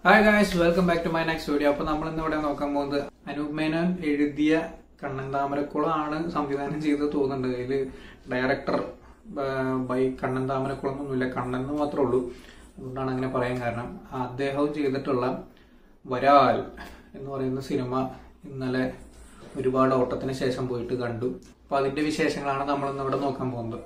hi guys welcome back to my next video അപ്പൊ നമ്മൾ ഇന്ന് ഇവിടെ നോക്കാൻ പോകുന്നത് അനൂപ് മേനോൻ എഴുതിയ കണ്ണൻ താമരക്കുളം ആണ് സംവിധാനം ചെയ്ത് തോന്നുന്നുണ്ട് അതില് ഡയറക്ടർ ബൈ കണ്ണൻ താമരക്കുളം ഒന്നുമില്ല കണ്ണൻ എന്ന് മാത്രമേ ഉള്ളൂ അതുകൊണ്ടാണ് അങ്ങനെ പറയാൻ കാരണം അദ്ദേഹവും ചെയ്തിട്ടുള്ള വരാൽ എന്ന് പറയുന്ന സിനിമ ഇന്നലെ ഒരുപാട് ഓട്ടത്തിന് ശേഷം പോയിട്ട് കണ്ടു അപ്പൊ അതിന്റെ വിശേഷങ്ങളാണ് നമ്മൾ ഇന്ന് ഇവിടെ നോക്കാൻ പോകുന്നത്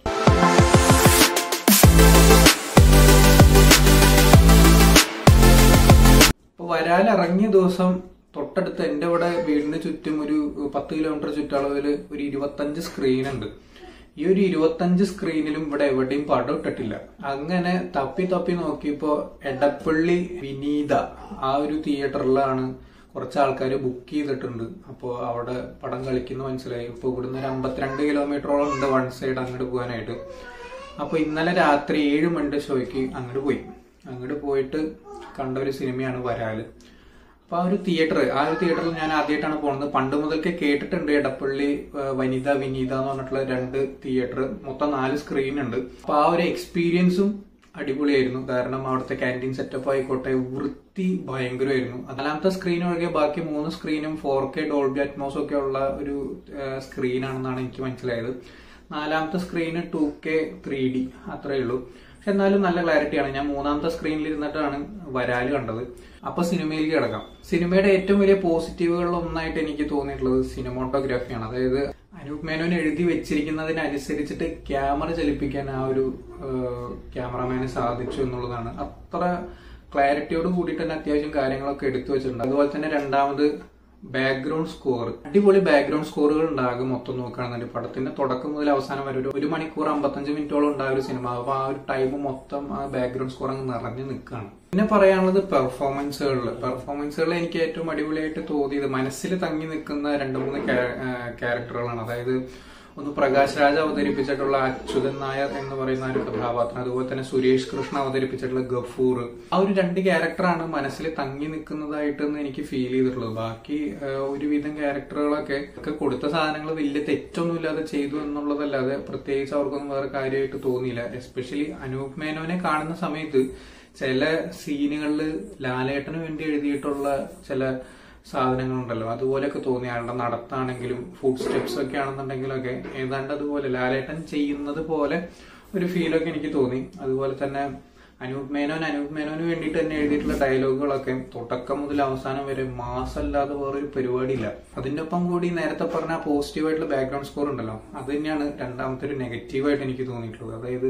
അപ്പൊ വരാൽ ഇറങ്ങിയ ദിവസം തൊട്ടടുത്ത് എന്റെ ഇവിടെ വീടിന് ചുറ്റും ഒരു പത്ത് കിലോമീറ്റർ ചുറ്റളവിൽ ഒരു ഇരുപത്തഞ്ച് സ്ക്രീൻ ഉണ്ട് ഈ ഒരു ഇരുപത്തഞ്ച് സ്ക്രീനിലും ഇവിടെ എവിടെയും പടം ഇട്ടിട്ടില്ല അങ്ങനെ തപ്പി തപ്പി നോക്കിയപ്പോ എടപ്പള്ളി വിനീത ആ ഒരു തിയേറ്ററിലാണ് കുറച്ച് ആൾക്കാർ ബുക്ക് ചെയ്തിട്ടുണ്ട് അപ്പോൾ അവിടെ പടം കളിക്കുന്ന മനസ്സിലായി ഇപ്പോൾ ഇവിടുന്ന് ഒരു അമ്പത്തിരണ്ട് കിലോമീറ്ററോളം ഉണ്ട് വൺ സൈഡ് അങ്ങോട്ട് പോകാനായിട്ട് അപ്പോൾ ഇന്നലെ രാത്രി ഏഴ് മണിന്റെ ഷോയ്ക്ക് അങ്ങോട്ട് പോയി അങ്ങോട്ട് പോയിട്ട് കണ്ട ഒരു സിനിമയാണ് വരാല് അപ്പൊ ആ ഒരു തിയേറ്റർ ആ ഒരു തിയേറ്ററിൽ ഞാൻ ആദ്യമായിട്ടാണ് പോകുന്നത് പണ്ട് മുതൽക്ക് കേട്ടിട്ടുണ്ട് എടപ്പള്ളി ഏഹ്, വനിത വിനീത എന്ന് പറഞ്ഞിട്ടുള്ള രണ്ട് തിയേറ്റർ മൊത്തം നാല് സ്ക്രീൻ ഉണ്ട് അപ്പൊ ആ ഒരു എക്സ്പീരിയൻസും അടിപൊളിയായിരുന്നു കാരണം അവിടുത്തെ ക്യാൻറ്റീൻ സെറ്റപ്പ് ആയിക്കോട്ടെ വൃത്തി ഭയങ്കരമായിരുന്നു നാലാമത്തെ സ്ക്രീൻ ഒഴികെ ബാക്കി മൂന്ന് സ്ക്രീനും ഫോർ കെ ഡോൾബി അറ്റ്മോസ് ഒക്കെ ഉള്ള ഒരു സ്ക്രീനാണെന്നാണ് എനിക്ക് മനസ്സിലായത് നാലാമത്തെ screen two K three D അത്രേ ഉള്ളൂ പക്ഷെ എന്നാലും നല്ല ക്ലാരിറ്റിയാണ് ഞാൻ മൂന്നാമത്തെ സ്ക്രീനിൽ ഇരുന്നിട്ടാണ് വരാല് കണ്ടത് അപ്പൊ സിനിമയിലേക്ക് കിടക്കാം സിനിമയുടെ ഏറ്റവും വലിയ പോസിറ്റീവുകളിൽ ഒന്നായിട്ട് എനിക്ക് തോന്നിയിട്ടുള്ളത് സിനിമോട്ടോഗ്രാഫിയാണ് അതായത് അനൂപ് മേനോൻ എഴുതി വെച്ചിരിക്കുന്നതിനനുസരിച്ചിട്ട് ക്യാമറ ചലിപ്പിക്കാൻ ആ ഒരു ക്യാമറമാന് സാധിച്ചു എന്നുള്ളതാണ് അത്ര ക്ലാരിറ്റിയോട് കൂടി തന്നെ അത്യാവശ്യം കാര്യങ്ങളൊക്കെ എടുത്തു വെച്ചിട്ടുണ്ട് അതുപോലെ തന്നെ രണ്ടാമത് ബാക്ക്ഗ്രൗണ്ട് സ്കോർ അടിപൊളി ബാക്ക്ഗ്രൗണ്ട് സ്കോറുകൾ ഉണ്ടാകും മൊത്തം നോക്കുകയാണെന്നുണ്ടെങ്കിൽ പടത്തിന്റെ തുടക്കം മുതൽ അവസാനം വരെ ഒരു ഒരു മണിക്കൂർ അമ്പത്തഞ്ച് മിനിറ്റോളം ഉണ്ടായ ഒരു സിനിമ അപ്പൊ ആ ഒരു ടൈം മൊത്തം ആ ബാക്ക്ഗ്രൗണ്ട് സ്കോർ അങ്ങ് നിറഞ്ഞു നിൽക്കുകയാണ് പിന്നെ പറയാനുള്ളത് പെർഫോമൻസുകളിൽ പെർഫോമൻസുകളിൽ എനിക്ക് ഏറ്റവും അടിപൊളിയായിട്ട് തോന്നിയത് മനസ്സിൽ തങ്ങി നിൽക്കുന്ന രണ്ട് മൂന്ന് ക്യാരക്ടറുകളാണ് അതായത് ഒന്ന് പ്രകാശ് രാജ് അവതരിപ്പിച്ചിട്ടുള്ള അച്യുതൻ നായർ എന്ന് പറയുന്ന ഒരു കഥാപാത്രം അതുപോലെ തന്നെ സുരേഷ് കൃഷ്ണ അവതരിപ്പിച്ചിട്ടുള്ള ഗഫൂർ ആ ഒരു രണ്ട് ക്യാരക്ടറാണ് മനസ്സിൽ തങ്ങി നിൽക്കുന്നതായിട്ട് എനിക്ക് ഫീൽ ചെയ്തിട്ടുള്ളത് ബാക്കി ആ, ഒരുവിധം ക്യാരക്ടറുകളൊക്കെ ഒക്കെ കൊടുത്ത സാധനങ്ങൾ വലിയ തെറ്റൊന്നുമില്ലാതെ ചെയ്തു എന്നുള്ളതല്ലാതെ പ്രത്യേകിച്ച് അവർക്കൊന്നും വേറെ കാര്യമായിട്ട് തോന്നിയില്ല എസ്പെഷ്യലി അനൂപ് മേനോനെ കാണുന്ന സമയത്ത് ചില സീനുകളിൽ ലാലേട്ടന് വേണ്ടി എഴുതിയിട്ടുള്ള ചില സാധനങ്ങളുണ്ടല്ലോ അതുപോലെയൊക്കെ തോന്നി അയാളുടെ നടത്താണെങ്കിലും ഫുഡ് സ്റ്റെപ്സ് ഒക്കെ ആണെന്നുണ്ടെങ്കിലൊക്കെ ഏതാണ്ട് അതുപോലെ ലാലേട്ടൻ ചെയ്യുന്നത് പോലെ ഒരു ഫീലൊക്കെ എനിക്ക് തോന്നി അതുപോലെ തന്നെ അനൂപ് മേനോൻ അനൂപ് മേനോന് വേണ്ടിയിട്ട് തന്നെ എഴുതിയിട്ടുള്ള ഡയലോഗുകളൊക്കെ തുടക്കം മുതൽ അവസാനം വരെ മാസമല്ലാതെ വേറൊരു പരിപാടിയില്ല അതിന്റെ ഒപ്പം കൂടി നേരത്തെ പറഞ്ഞ പോസിറ്റീവ് ആയിട്ടുള്ള ബാക്ക്ഗ്രൗണ്ട് സ്കോർ ഉണ്ടല്ലോ അത് തന്നെയാണ് രണ്ടാമത്തെ ഒരു നെഗറ്റീവായിട്ട് എനിക്ക് തോന്നിയിട്ടുള്ളത് അതായത്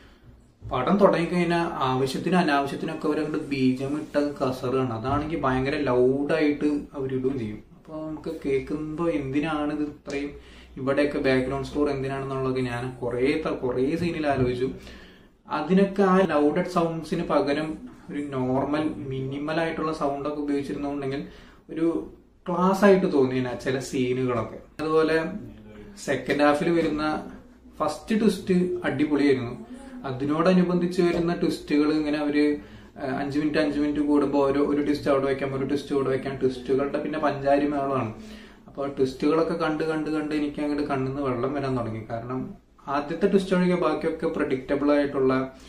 പടം തുടങ്ങിക്കഴിഞ്ഞാൽ ആവശ്യത്തിനും അനാവശ്യത്തിനൊക്കെ അവരങ്ങോട്ട് ബീജം ഇട്ട കസറാണ് അതാണെങ്കിൽ ഭയങ്കര ലൗഡായിട്ട് അവരിടുകയും ചെയ്യും അപ്പോൾ നമുക്ക് കേൾക്കുമ്പോൾ എന്തിനാണ് ഇത് ഇത്രയും ഇവിടെയൊക്കെ ബാക്ക്ഗ്രൗണ്ട് സ്കോർ എന്തിനാണെന്നുള്ളത് ഞാൻ കുറേ ത- കുറേ സീനിൽ ആലോചിച്ചു അതിനൊക്കെ ആ ലൗഡഡ് സൗണ്ട്സിന് പകരം ഒരു നോർമൽ മിനിമൽ ആയിട്ടുള്ള സൗണ്ട് ഒക്കെ ഉപയോഗിച്ചിരുന്നുണ്ടെങ്കിൽ ഒരു ക്ലാസ് ആയിട്ട് തോന്നിയ ചില സീനുകളൊക്കെ അതുപോലെ സെക്കൻഡ് ഹാഫിൽ വരുന്ന ഫസ്റ്റ് ട്വിസ്റ്റ് അടിപൊളിയായിരുന്നു അതിനോടനുബന്ധിച്ച് വരുന്ന ട്വിസ്റ്റുകൾ ഇങ്ങനെ അവര് ആ, അഞ്ച് മിനിറ്റ് അഞ്ച് മിനിറ്റ് കൂടുമ്പോൾ ഓരോ ഒരു ട്വിസ്റ്റ് അവിടെ വെക്കാം ഒരു ട്വിസ്റ്റ് ഇവിടെ വെക്കാം ട്വിസ്റ്റുകളുടെ പിന്നെ പഞ്ചാരി മേളമാണ് അപ്പോൾ ട്വിസ്റ്റുകളൊക്കെ കണ്ട് കണ്ട് കണ്ട് എനിക്ക് അങ്ങോട്ട് കണ്ണിന്ന് വെള്ളം വരാൻ തുടങ്ങി കാരണം ആദ്യത്തെ ട്വിസ്റ്റ് ഒഴികെ ബാക്കിയൊക്കെ പ്രഡിക്റ്റബിൾ ആയിട്ടുള്ള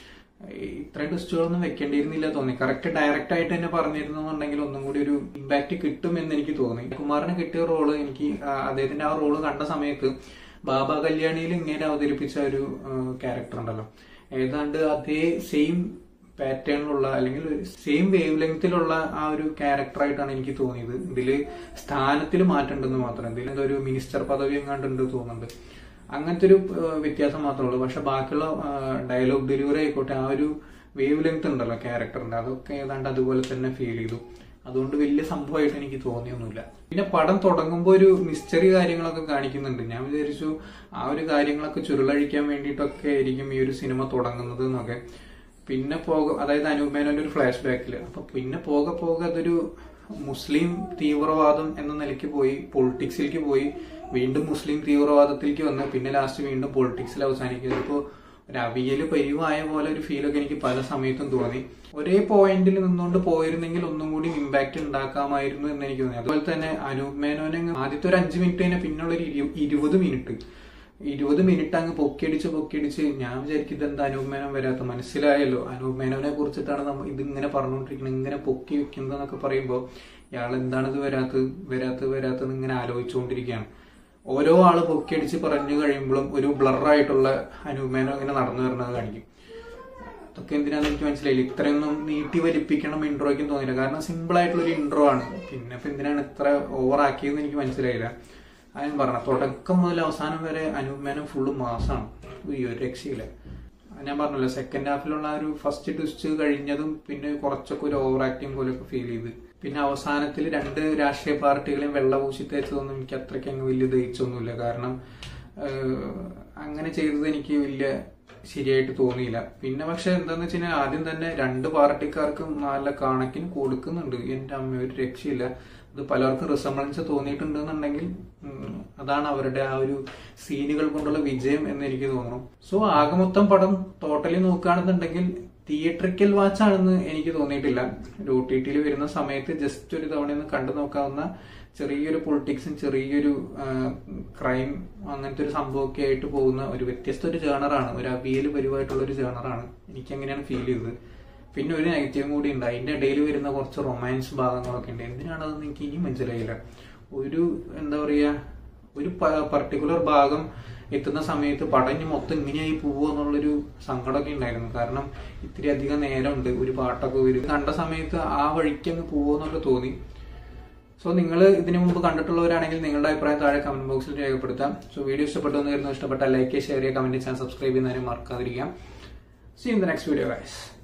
ഈ ഇത്രയും ട്വിസ്റ്റുകളൊന്നും വെക്കേണ്ടിയിരുന്നില്ല തോന്നി കറക്റ്റ് ഡയറക്റ്റ് ആയിട്ട് തന്നെ പറഞ്ഞിരുന്നുണ്ടെങ്കിൽ ഒന്നും കൂടി ഒരു ഇമ്പാക്ട് കിട്ടും എന്ന് എനിക്ക് തോന്നി കുമാറിന് കിട്ടിയ റോള് എനിക്ക് ആ, അദ്ദേഹത്തിന്റെ ആ റോള് കണ്ട സമയത്ത് ബാബ കല്യാണിയിൽ ഇങ്ങനെ അവതരിപ്പിച്ച ഒരു ക്യാരക്ടർ ഉണ്ടല്ലോ ഏതാണ്ട് അതേ സെയിം പാറ്റേണിലുള്ള അല്ലെങ്കിൽ സെയിം വേവ് ലെങ്തിലുള്ള ആ ഒരു ക്യാരക്ടറായിട്ടാണ് എനിക്ക് തോന്നിയത് ഇതില് സ്ഥാനത്തിൽ മാറ്റമുണ്ടെന്ന് മാത്രം ഇതിൽ എന്തോ ഒരു മിനിസ്റ്റർ പദവി എങ്ങാണ്ടുണ്ട് തോന്നുന്നുണ്ട് അങ്ങനത്തെ ഒരു ഏഹ്, വ്യത്യാസം മാത്രമേ ഉള്ളൂ പക്ഷെ ബാക്കിയുള്ള ഡയലോഗ് ഡെലിവറി ആയിക്കോട്ടെ ആ ഒരു വേവ് ലെങ്ത് ഉണ്ടല്ലോ ക്യാരക്ടറിന്റെ അതൊക്കെ ഏതാണ്ട് അതുപോലെ തന്നെ ഫീൽ ചെയ്തു അതുകൊണ്ട് വലിയ സംഭവമായിട്ട് എനിക്ക് തോന്നിയൊന്നുമില്ല പിന്നെ പടം തുടങ്ങുമ്പോൾ ഒരു മിസ്റ്ററി കാര്യങ്ങളൊക്കെ കാണിക്കുന്നുണ്ട് ഞാൻ വിചാരിച്ചു ആ ഒരു കാര്യങ്ങളൊക്കെ ചുരുളഴിക്കാൻ വേണ്ടിയിട്ടൊക്കെ ആയിരിക്കും ഈ ഒരു സിനിമ തുടങ്ങുന്നത് എന്നൊക്കെ പിന്നെ പോക അതായത് അനൂപേനോന്റെ ഒരു ഫ്ലാഷ് ബാക്കിൽ അപ്പൊ പിന്നെ പോകെ പോകെ അതൊരു മുസ്ലിം തീവ്രവാദം എന്ന നിലയ്ക്ക് പോയി പൊളിറ്റിക്സിലേക്ക് പോയി വീണ്ടും മുസ്ലിം തീവ്രവാദത്തിലേക്ക് വന്ന് പിന്നെ ലാസ്റ്റ് വീണ്ടും പൊളിറ്റിക്സിൽ അവസാനിക്കുന്നത് ഇപ്പോൾ ഒരു അവിയല് പരിവായ പോലെ ഒരു ഫീലൊക്കെ എനിക്ക് പല സമയത്തും തോന്നി ഒരേ പോയിന്റിൽ നിന്നുകൊണ്ട് പോയിരുന്നെങ്കിൽ ഒന്നും കൂടി ഇമ്പാക്ട് ഉണ്ടാക്കാമായിരുന്നു എന്ന് എനിക്ക് തോന്നി അതുപോലെ തന്നെ അനൂപ് മേനോനെ അങ്ങ് ആദ്യത്തെ ഒരു അഞ്ച് മിനിറ്റ് കഴിഞ്ഞാൽ പിന്നുള്ള ഒരു ഇരു- ഇരുപത് മിനിറ്റ് ഇരുപത് മിനിറ്റ് അങ്ങ് പൊക്കിയടിച്ച് പൊക്കിയടിച്ച് ഞാൻ വിചാരിക്കും ഇതെന്താ അനൂപ് മേനോൻ വരാത്ത മനസ്സിലായല്ലോ അനൂപ് മേനോനെ കുറിച്ചിട്ടാണ് നമ്മൾ ഇതിങ്ങനെ പറഞ്ഞുകൊണ്ടിരിക്കുന്നത് ഇങ്ങനെ പൊക്കി വെക്കുന്നതെന്നൊക്കെ പറയുമ്പോൾ ഇയാൾ എന്താണ് ഇത് വരാത്തത് വരാത്തത് വരാത്തത് ഇങ്ങനെ ആലോചിച്ചുകൊണ്ടിരിക്കുകയാണ് ഓരോ ആള് പൊക്കിയടിച്ച് പറഞ്ഞു കഴിയുമ്പോഴും ഒരു ബ്ലറായിട്ടുള്ള അനൂപ് മേനോ ഇങ്ങനെ നടന്നു വരുന്നത് കാണിക്കും അതൊക്കെ എന്തിനാന്ന് എനിക്ക് മനസ്സിലായില്ല ഇത്രയൊന്നും നീട്ടി വലിപ്പിക്കണം ഇൻട്രോയ്ക്കും തോന്നിയില്ല കാരണം സിമ്പിൾ ആയിട്ടുള്ള ഒരു ഇൻട്രോ ആണ് പിന്നെ ഇപ്പൊ എന്തിനാണ് ഇത്ര ഓവർ ആക്കിയതെന്ന് എനിക്ക് മനസ്സിലായില്ല അത് ഞാൻ പറഞ്ഞ തുടക്കം മുതൽ അവസാനം വരെ അനൂപ് മേനോൻ ഫുള്ള് മാസാണ് ഈ ഒരു രക്ഷയില്ല ഞാൻ പറഞ്ഞല്ലോ സെക്കൻഡ് ഹാഫിലുള്ള ആ ഒരു ഫസ്റ്റ് ട്വിസ്റ്റ് കഴിഞ്ഞതും പിന്നെ കുറച്ചൊക്കെ ഒരു ഓവർ ആക്ടിങ് പോലെയൊക്കെ ഫീൽ ചെയ്ത് പിന്നെ അവസാനത്തിൽ രണ്ട് രാഷ്ട്രീയ പാർട്ടികളെയും വെള്ള പൂശി തേച്ചതൊന്നും എനിക്ക് അത്രയ്ക്ക് അങ്ങ് വലിയ ദഹിച്ചൊന്നുമില്ല കാരണം ഏഹ്, അങ്ങനെ ചെയ്തത് എനിക്ക് വലിയ ശരിയായിട്ട് തോന്നിയില്ല പിന്നെ പക്ഷെ എന്താന്ന് വെച്ച് കഴിഞ്ഞാൽ ആദ്യം തന്നെ രണ്ട് പാർട്ടിക്കാർക്കും നല്ല കണക്കിന് കൊടുക്കുന്നുണ്ട് എന്റെ അമ്മ ഒരു രക്ഷയില്ല അത് പലർക്കും റിസംബ്ലൻസ് തോന്നിയിട്ടുണ്ടെന്നുണ്ടെങ്കിൽ ഉം, അതാണ് അവരുടെ ആ ഒരു സീനുകൾ കൊണ്ടുള്ള വിജയം എന്ന് എനിക്ക് തോന്നുന്നു സോ ആകെ മൊത്തം പടം ടോട്ടലി നോക്കുകയാണെന്നുണ്ടെങ്കിൽ തിയേറ്ററിക്കൽ വാച്ച് ആണെന്ന് എനിക്ക് തോന്നിയിട്ടില്ല ഒരു ഒ ടി ടിയിൽ വരുന്ന സമയത്ത് ജസ്റ്റ് ഒരു തവണ ഒന്ന് കണ്ടു നോക്കാവുന്ന ചെറിയൊരു പൊളിറ്റിക്സും ചെറിയൊരു ക്രൈം അങ്ങനത്തെ ഒരു സംഭവമൊക്കെ ആയിട്ട് പോകുന്ന ഒരു വ്യത്യസ്ത ഒരു ജേണറാണ് ഒരു അവിയൽ പരിവായിട്ടുള്ള ഒരു ജേണറാണ് എനിക്ക് അങ്ങനെയാണ് ഫീൽ ചെയ്തത് പിന്നെ ഒരു നെഗറ്റീവും കൂടി ഉണ്ട് അതിന്റെ ഇടയിൽ വരുന്ന കുറച്ച് റൊമാൻസ് ഭാഗങ്ങളൊക്കെ ഉണ്ട് എന്തിനാണതെന്ന് എനിക്ക് ഇനിയും മനസ്സിലായില്ല ഒരു എന്താ പറയാ ഒരു പർട്ടിക്കുലർ ഭാഗം എത്തുന്ന സമയത്ത് പടം ഇനി മൊത്തം ഇങ്ങനെയായി പോവുക എന്നുള്ളൊരു സങ്കടമൊക്കെ ഉണ്ടായിരുന്നു കാരണം ഇത്തിരി അധികം നേരമുണ്ട് ഒരു പാട്ടൊക്കെ വരും കണ്ട സമയത്ത് ആ വഴിക്ക് അങ്ങ് പോകുമെന്നൊക്കെ തോന്നി സോ നിങ്ങൾ ഇതിനു മുമ്പ് കണ്ടിട്ടുള്ളവരാണെങ്കിൽ നിങ്ങളുടെ അഭിപ്രായം താഴെ കമന്റ് ബോക്സിൽ രേഖപ്പെടുത്താം സോ വീഡിയോ ഇഷ്ടപ്പെട്ടു എന്ന് കരുതുന്നു ഇഷ്ടപ്പെട്ട ലൈക്ക് ഷെയർ ചെയ്യുക കമന്റ് ചെയ്യാൻ സബ്സ്ക്രൈബ് ചെയ്യുന്നതിനും മറക്കാതിരിക്കാം see in the next video guys